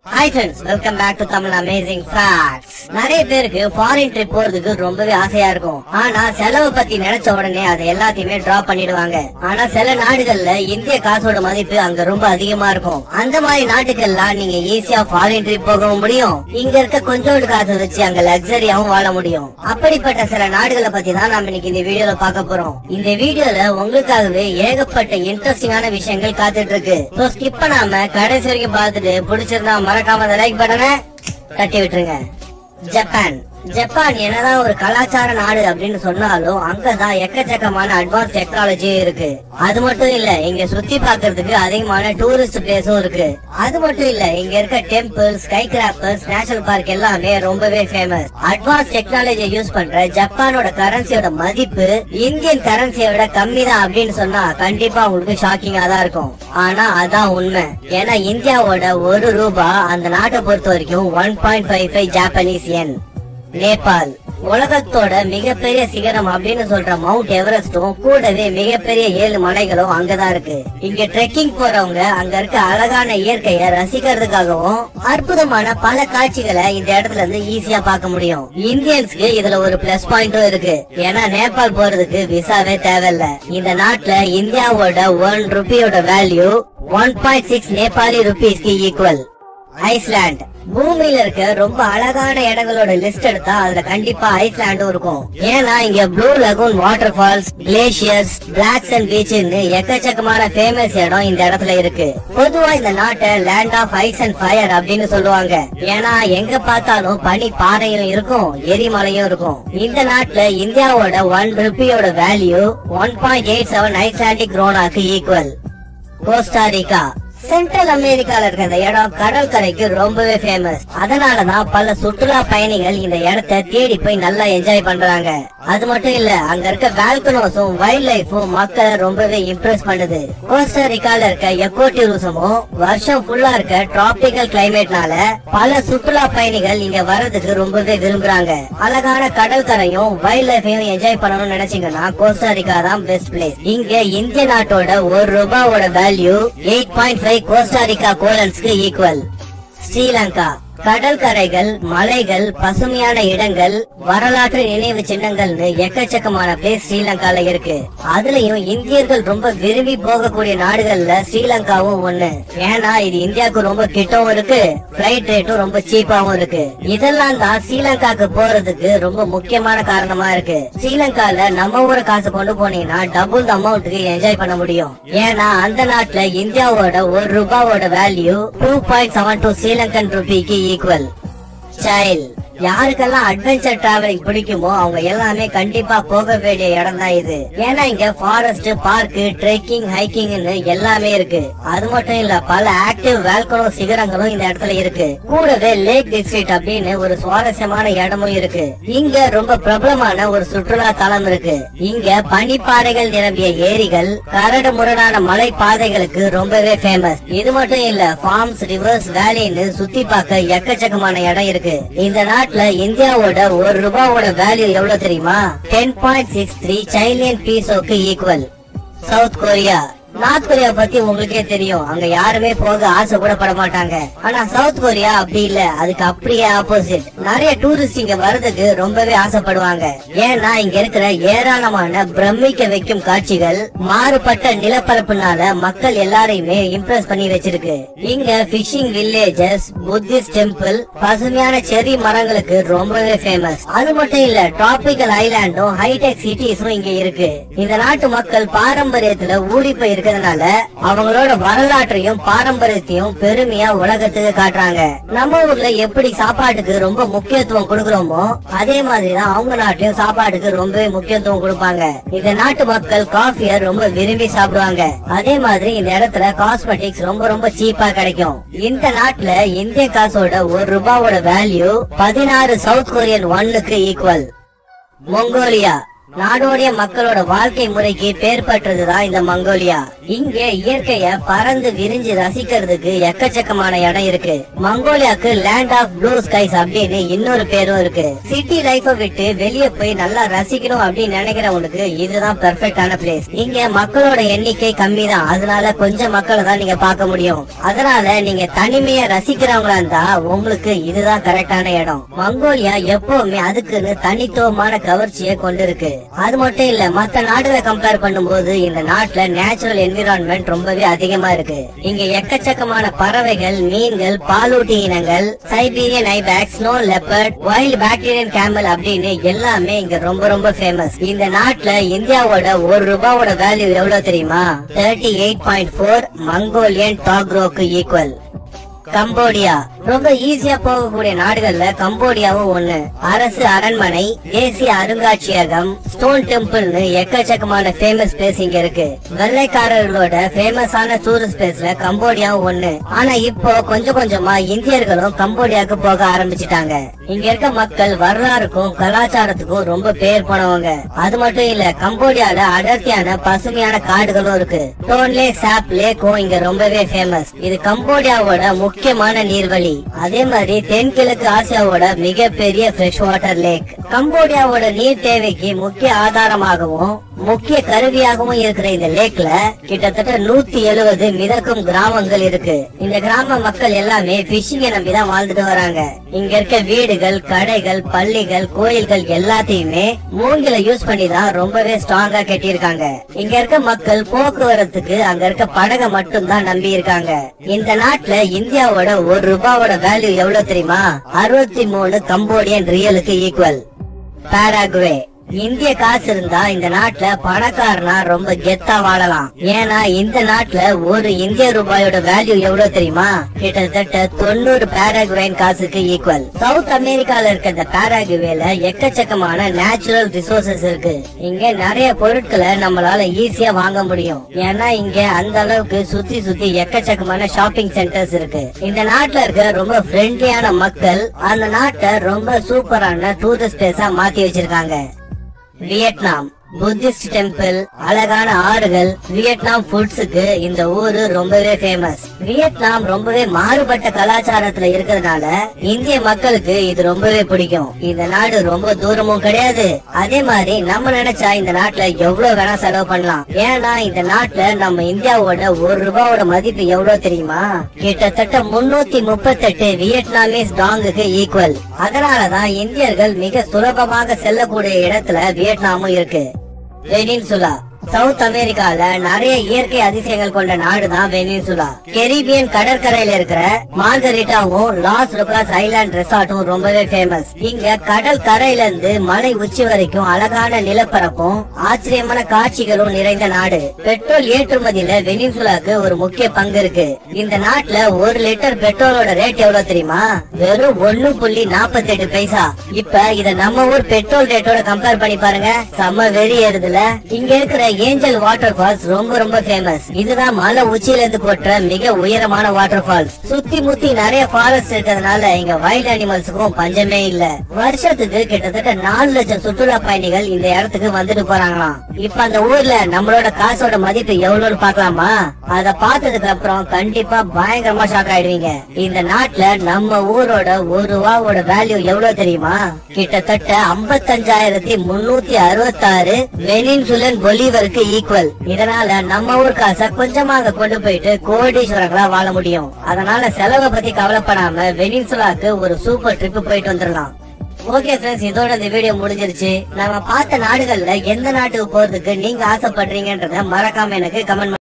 hi friends welcome back to Tamil amazing facts நிறைய பேருக்கு foreign trip போறதுக்கு ரொம்பவே ஆசையா இருக்கும் ஆனா செலவு பத்தி நினைச்ச உடனே அதை எல்லாத்தையுமே டிராப் பண்ணிடுவாங்க ஆனா சில நாடுகள்ல இந்திய காசோட மதிப்பு அங்க ரொம்ப அதிகமா இருக்கும் அந்த மாதிரி நாட்டுக்கெல்லாம் நீங்க ஈஸியா ஃபாரின் ட்ரிப் போகவும் முடியும் இங்க இருக்க கொஞ்சோண்டு காசு வச்சு அங்க லக்ஸரியாவும் வாழ முடியும் அப்படிப்பட்ட சில நாடுகளை பத்தி தான் நாம இன்னைக்கு இந்த வீடியோல பார்க்க போறோம் இந்த வீடியோல உங்களுக்காகவே ஏகப்பட்ட இன்ட்ரெஸ்டிங்கான விஷயங்கள் காத்துட்டு இருக்கு சோ ஸ்கிப் பண்ணாம கடைசி வரைக்கும் பார்த்துட்டு பிடிச்சிருந்தா மறக்காம அந்த லைக் பட்டனை தட்டி விட்டுருங்க ஜப்பான் ஜப்பான் என்னதான் ஒரு கலாச்சார நாடு அப்படின்னு சொன்னாலும் அங்கதான் எக்கச்சக்கமான அட்வான்ஸ் டெக்னாலஜி இருக்கு அது மட்டும் இல்ல இங்க சுத்தி பார்க்கிறதுக்கு அதிகமான டூரிஸ்ட் பிளேஸும் இருக்கு அது மட்டும் இல்ல இங்க இருக்க temple skyscrapers national park எல்லாமே ரொம்பவே ஃபேமஸ் அட்வான்ஸ் டெக்னாலஜி யூஸ் பண்ற ஜப்பானோட கரன்சியோட மதிப்பு இந்தியன் கரன்சியை விட கம்மி தான் அப்படின்னு சொன்னா கண்டிப்பா உங்களுக்கு ஷாக்கிங்கா தான் இருக்கும் ஆனா அதான் உண்மை ஏன்னா இந்தியாவோட ஒரு ரூபா அந்த நாட்டை பொறுத்த வரைக்கும் one point five five Japanese yen Nepal உலகத்தோட மிகப்பெரிய சிகரம் அப்படின்னு சொல்ற மவுண்ட் எவரெஸ்டும் கூடவே மிகப்பெரிய ஏழு மலைகளும் அங்கதான் இருக்கு இங்க ட்ரெக்கிங் போறவங்க அங்க இருக்க அழகான இயற்கையை ரசிக்கிறதுக்காகவும் அற்புதமான பல காட்சிகளை இந்த இடத்துல இருந்து ஈஸியா பார்க்க முடியும் இந்தியன்ஸ்க்கு இதுல ஒரு பிளஸ் பாயிண்டும் இருக்கு ஏன்னா நேபாள் போறதுக்கு விசாவே தேவையில்ல இந்த நாட்டுல இந்தியாவோட ஒன் ருபியோட value one point six Nepali ருபீஸ்க்கு ஈக்குவல் ஐஸ்லாண்ட் பூமியில இருக்க ரொம்ப அழகான இடங்களோட லிஸ்ட் எடுத்தா அதுல கண்டிப்பா ஐஸ்லாண்டும் இருக்கும் ஏன்னா இங்க blue lagoon waterfalls glaciers black and பீச்னு எக்கச்சக்கமான ஃபேமஸ் இடம் இந்த இடத்துல இருக்கு பொதுவா இந்த நாட்டை land of ice and fire அப்படின்னு சொல்லுவாங்க ஏன்னா எங்க பார்த்தாலும் பனி பாறையும் இருக்கும் எரிமலையும் இருக்கும் இந்த நாட்டுல இந்தியாவோட ஒன் ருபியோட value one point eight seven Icelandic ரோனாக்கு ஈக்குவல் கோஸ்டாரிக்கா சென்ட்ரல் அமெரிக்கால இருக்க இந்த இடம் கடற்கரைக்கு ரொம்பவே ஃபேமஸ் அதனாலதான் பல சுற்றுலா பயணிகள் இந்த இடத்த தேடி போய் நல்லா என்ஜாய் பண்றாங்க அது மட்டும் இல்ல அங்க இருக்க வேல்கனோஸும் வைல்ட் லைஃபும் மக்களை ரொம்பவே இம்ப்ரெஸ் பண்ணுது கோஸ்டரிக்கால இருக்க எக்கோ டூரிசமும் வருஷம் ஃபுல்லா இருக்க டிராபிக்கல் கிளைமேட்னால பல சுற்றுலா பயணிகள் இங்க வர்றதுக்கு ரொம்பவே விரும்புறாங்க அழகான கடற்கரையும் வைல்ட் லைஃபையும் என்ஜாய் பண்ணணும்னு நினைச்சீங்கன்னா கோஸ்டாரிக்கா தான் பெஸ்ட் பிளேஸ் இங்க இந்திய நாட்டோட ஒரு ரூபாவோட value eight point five Costa Rica கோலன்ஸ்க்கு ஈக்குவல் ஸ்ரீலங்கா கடற்கரைகள் மலைகள் பசுமையான இடங்கள் வரலாற்று நினைவு சின்னங்கள்னு எக்கச்சக்கமான பிளேஸ் ஸ்ரீலங்கால இருக்கு அதுலயும் இந்தியர்கள் ரொம்ப விரும்பி போகக்கூடிய நாடுகள்ல ஸ்ரீலங்காவும் ஒண்ணு ஏன்னா இது இந்தியாவுக்கு ரொம்ப கிட்டவும் இருக்கு பிளைட் ரேட்டும் ரொம்ப சீப்பாவும் இருக்கு இதெல்லாம் தான் ஸ்ரீலங்காக்கு போறதுக்கு ரொம்ப முக்கியமான காரணமா இருக்கு ஸ்ரீலங்கால நம்ம ஊர காசு கொண்டு போனீங்கன்னா டபுள் அமௌண்ட்டுக்கு என்ஜாய் பண்ண முடியும் ஏன்னா அந்த நாட்டுல இந்தியாவோட ஒரு ரூபாவோட value two point seven two Sri Lankan ருபிக்கு ஈக்குவல் சைல்ட் யாருக்கெல்லாம் அட்வென்ச்சர் டிராவலிங் பிடிக்குமோ அவங்க எல்லாமே கண்டிப்பா போக வேண்டிய இடம் தான் இது ஏன்னா இங்க ஃபாரஸ்ட் பார்க் ட்ரெக்கிங் ஹைக்கிங்னு எல்லாமே இருக்கு அது மட்டும் இல்ல பல ஆக்டிவ் வேல்கனோ சிகரங்களும் இந்த இடத்துல இருக்கு கூடவே லேக் டிஸ்ட்ரிக்ட் அப்படின்னு ஒரு சுவாரஸ்யமான இடமும் இருக்கு இங்க ரொம்ப பிரபலமான ஒரு சுற்றுலா தலம் இருக்கு இங்க பனிப்பாறைகள் நிரம்பிய ஏரிகள் கரடு முரடான மலை பாதைகளுக்கு ரொம்பவே ஃபேமஸ் இது மட்டும் இல்ல ஃபார்ம்ஸ் ரிவர்ஸ் வேலின்னு சுத்தி பார்க்க எக்கச்சக்கமான இடம் இருக்கு இந்த நாட்டுல இந்தியாவோட ஒரு ரூபாவோட வேல்யூ எவ்வளவு தெரியுமா ten point six three Chilean பீசோக்கு equal South Korea North Korea பத்தி உங்களுக்கே தெரியும் அங்க யாருமே போக ஆசை கூட பட மாட்டாங்க ஆனா சவுத் கொரியா அப்படி இல்ல அதுக்கு அப்படியே ஆப்போசிட் நிறைய டூரிஸ்ட் இங்க வர்றதுக்கு ரொம்பவே ஆசைப்படுவாங்க ஏன்னா இங்க இருக்கிற ஏராளமான பிரமிக்க வைக்கும் காட்சிகள் மாறுபட்ட நிலப்பரப்புனால மக்கள் எல்லாரையுமே இம்ப்ரெஸ் பண்ணி வச்சிருக்கு இங்க பிஷிங் வில்லேஜஸ் புத்திஸ்ட் டெம்பிள் பசுமையான செரி மரங்களுக்கு ரொம்பவே ஃபேமஸ் அது மட்டும் இல்ல டிராபிக்கல் ஐலாண்டும் ஹைடெக் சிட்டிஸும் இங்க இருக்கு இந்த நாட்டு மக்கள் பாரம்பரியத்துல ஊறி போய் இருக்கிறதுனால அவங்களோட வரலாற்றையும் பாரம்பரியத்தையும் பெருமையா உலகத்துக்கு காட்டுறாங்க நம்ம ஊர்ல எப்படி சாப்பாட்டுக்கு ரொம்ப முக்கியத்துவம் கொடுக்கறோமோ அதே மாதிரிதான் அவங்க நாட்டிலும் சாப்பாட்டுக்கு ரொம்பவே முக்கியத்துவம் கொடுப்பாங்க இந்த நாட்டு மக்கள் காஃபிய ரொம்ப விரும்பி சாப்பிடுவாங்க அதே மாதிரி இந்த இடத்துல காஸ்மெட்டிக்ஸ் ரொம்ப ரொம்ப சீப்பா கிடைக்கும் இந்த நாட்டுல இந்திய காசோட ஒரு ரூபாவோட வேல்யூ பதினாறு சவுத் கொரியன் ஒன்னுக்கு ஈக்குவல் மொங்கோலியா நாடோடிய மக்களோட வாழ்க்கை முறைக்கு பேர் பெற்றதுதான் இந்த மங்கோலியா இங்க இயற்கைய பறந்து விரிஞ்சு ரசிக்கிறதுக்கு எக்கச்சக்கமான இடம் இருக்கு மங்கோலியாக்கு லேண்ட் ஆஃப் ப்ளூ ஸ்கைஸ் அப்படின்னு இன்னொரு பேரும் இருக்கு சிட்டி லைஃப விட்டு வெளியே போய் நல்லா ரசிக்கணும் அப்படின்னு நினைக்கிறவங்களுக்கு இதுதான் பெர்ஃபெக்டான பிளேஸ் இங்க மக்களோட எண்ணிக்கை கம்மி தான் அதனால கொஞ்சம் மக்களை தான் நீங்க பார்க்க முடியும் அதனால நீங்க தனிமையை ரசிக்கிறவங்களா இருந்தா உங்களுக்கு இதுதான் கரெக்டான இடம் மங்கோலியா எப்பவுமே அதுக்குன்னு தனித்துவமான கவர்ச்சியை கொண்டிருக்கு அது மட்டும் இல்ல மத்த நாடுகளை கம்பேர் பண்ணும்போது இந்த நாட்டுல நேச்சுரல் என்விரான்மெண்ட் ரொம்பவே அதிகமா இருக்கு இங்க எக்கச்சக்கமான பறவைகள் மீன்கள் பாலூட்டி இனங்கள் Siberian ibex snow leopard wild Bactrian camel அப்படின்னு எல்லாமே இங்க ரொம்ப ரொம்ப ஃபேமஸ் இந்த நாட்டுல இந்தியாவோட ஒரு ரூபாவோட வேல்யூ எவ்வளவு தெரியுமா thirty eight point four Mongolian டாக்ரோக்கு ஈக்குவல் கம்போடியா ரொம்ப ஈஸியா போகக்கூடிய நாடுகள்ல கம்போடியாவும் ஒண்ணு அரசு அரண்மனை தேசிய அருங்காட்சியகம் ஸ்டோன் டெம்பிள்னு எக்கச்சக்கமான ஃபேமஸ் பிளேஸ் இங்க இருக்கு வெள்ளைக்காரர்களோட ஃபேமஸான டூரிஸ்ட் பிளேஸ்ல கம்போடியாவும் ஒண்ணு ஆனா இப்போ கொஞ்சம் கொஞ்சமா இந்தியர்களும் கம்போடியாவுக்கு போக ஆரம்பிச்சிட்டாங்க இங்க இருக்க மக்கள் வரலாறுக்கும் கலாச்சாரத்துக்கும் ரொம்ப பேர் போனவங்க அது மட்டும் இல்ல கம்போடியால அடர்த்தியான பசுமையான காடுகளும் இருக்கு டோன்லே சாப் லேக்கும் இங்க ரொம்பவே ஃபேமஸ் இது கம்போடியாவோட முக்கியமான நீர்வழி அதே மாதிரி தென்கிழக்கு ஆசியாவோட மிகப்பெரிய ஃப்ரெஷ் வாட்டர் லேக் கம்போடியாவோட நீர் தேவைக்கு முக்கிய ஆதாரமாகவும் முக்கிய கருவியாகவும் இருக்கிற இந்த லேக்ல கிட்டத்தட்ட நூத்தி எழுபது மிதக்கும் கிராமங்கள் இருக்கு இந்த கிராம மக்கள் எல்லாமே பிஷிங்க நம்பி தான் வாழ்ந்துட்டு வராங்க இங்க இருக்க வீடுகள் கடைகள் பள்ளிகள் கோயில்கள் எல்லாத்தையுமே மூங்கில யூஸ் பண்ணி தான் ரொம்பவே ஸ்ட்ராங்கா கட்டியிருக்காங்க இங்க இருக்க மக்கள் போக்குவரத்துக்கு அங்க இருக்க படகை மட்டும் தான் நம்பி இருக்காங்க இந்த நாட்டுல இந்தியாவோட ஒரு ரூபாவோட வேல்யூ எவ்வளவு தெரியுமா அறுபத்தி மூணு கம்போடியன் ரியலுக்கு ஈக்குவல் பாராகுவே இந்திய காசு இருந்தா இந்த நாட்டுல பணக்காரனா ரொம்ப கெத்தா வாழலாம் ஏன்னா இந்த நாட்டுல ஒரு இந்திய ரூபாயோட வேல்யூ எவ்வளவு தெரியுமா கிட்டத்தட்ட தொண்ணூறு பாராகுவேன் காசுக்கு ஈக்குவல் சவுத் அமெரிக்கால இருக்க இந்த பாராகுவேல எக்கச்சக்கமான நேச்சுரல் ரிசோர்சஸ் இருக்கு இங்க நிறைய பொருட்களை நம்மளால ஈஸியா வாங்க முடியும் ஏன்னா இங்க அந்த அளவுக்கு சுத்தி சுத்தி எக்கச்சக்கமான ஷாப்பிங் சென்டர்ஸ் இருக்கு இந்த நாட்டுல இருக்க ரொம்ப ஃப்ரெண்ட்லியான மக்கள் அந்த நாட்டை ரொம்ப சூப்பரான டூரிஸ்ட் பிளேஸா மாத்தி வச்சிருக்காங்க வியட்நாம் புத்திஸ்ட் டெம்பிள் அழகான ஆறுகள் வியட்நாம் ஃபுட்ஸுக்கு இந்த ஊரு ரொம்பவே ஃபேமஸ் வியட்நாம் ரொம்பவே மாறுபட்ட கலாச்சாரத்துல இருக்கிறதுனால இந்திய மக்களுக்கு இது ரொம்பவே பிடிக்கும் இந்த நாடு ரொம்ப தூரமும் கிடையாது அதே மாதிரி நம்ம நினைச்சா இந்த நாட்டுல எவ்வளவு வேணா செலவு பண்ணலாம் ஏன்னா இந்த நாட்டுல நம்ம இந்தியாவோட ஒரு ரூபாவோட மதிப்பு எவ்வளவு தெரியுமா கிட்டத்தட்ட முன்னூத்தி முப்பத்தெட்டு வியட்நாமீஸ் டாங்குக்கு ஈக்குவல் அதனாலதான் இந்தியர்கள் மிக சுலபமாக செல்லக்கூடிய இடத்துல வியட்நாமும் இருக்கு வெனின்சுலா சவுத் அமெரிக்கால நிறைய இயற்கை அதிசயங்கள் கொண்ட நாடுதான் வெனின்சுலா கெரிபியன் கடற்கரையில இருக்கிற மார்கரிட்டாவும் லாஸ் லுகாஸ் ஐலாண்ட் ரெசார்ட்டும் ரொம்பவே ஃபேமஸ் இங்க கடல் கரையில இருந்து மலை உச்சி வரைக்கும் அழகான நிலப்பரப்பும் ஆச்சரியமான காட்சிகளும் நிறைந்த நாடு பெட்ரோல் ஏற்றுமதியில வெனின்சுலாக்கு ஒரு முக்கிய பங்கு இருக்கு இந்த நாட்டுல ஒரு லிட்டர் பெட்ரோலோட ரேட் எவ்வளவு தெரியுமா வெறும் ஒண்ணு புள்ளி நாற்பத்தி எட்டு பைசா இப்ப இத நம்ம ஊர் பெட்ரோல் ரேட்டோட கம்பேர் பண்ணி பாருங்க செம்ம வெறி ஏறுதுல இங்க இருக்கிற ஏஞ்சல் வாட்டர் ஃபால்ஸ் ரொம்ப ரொம்ப ஃபேமஸ் இதுதான் மலை உச்சியில இருந்து போட்ட மிக உயரமான வாட்டர் ஃபால்ஸ் சுத்தி முத்தி நிறைய ஃபாரஸ்ட் இருக்கிறதுனால இங்க வைல்ட் அனிமல்ஸுக்கும் பஞ்சமே இல்ல வருஷத்துக்கு கிட்டத்தட்ட நாலு லட்சம் சுற்றுலா பயணிகள் இந்த இடத்துக்கு வந்துட்டு போறாங்களாம் இப்ப அந்த ஊர்ல நம்மளோட காசோட மதிப்பு எவ்வளவுன்னு பார்க்கலாமா அத பார்த்ததுக்கு அப்புறம் கண்டிப்பா பயங்கரமா ஷாக் ஆயிடுவீங்க இந்த நாட்டுல நம்ம ஊரோட ஒரு ரூபாவோட வேல்யூ எவ்வளவு தெரியுமா கிட்டத்தட்ட ஐம்பத்தஞ்சாயிரத்தி முன்னூத்தி அறுபத்தாறு வெனின்சுலன் பொலிவருக்கு ஈக்குவல் இதனால நம்ம ஊர் காசை கொஞ்சமாக கொண்டு போயிட்டு கோடீஸ்வரங்களா வாழ முடியும் அதனால செலவை பத்தி கவலைப்படாம வெனின்சுலாக்கு ஒரு சூப்பர் ட்ரிப் போயிட்டு வந்துடலாம் ஓகே ஃப்ரெண்ட்ஸ் இதோட இந்த வீடியோ முடிஞ்சிருச்சு நம்ம பார்த்த நாடுகள்ல எந்த நாட்டுக்கு போறதுக்கு நீங்க ஆசைப்படுறீங்கன்றத மறக்காம எனக்கு கமெண்ட்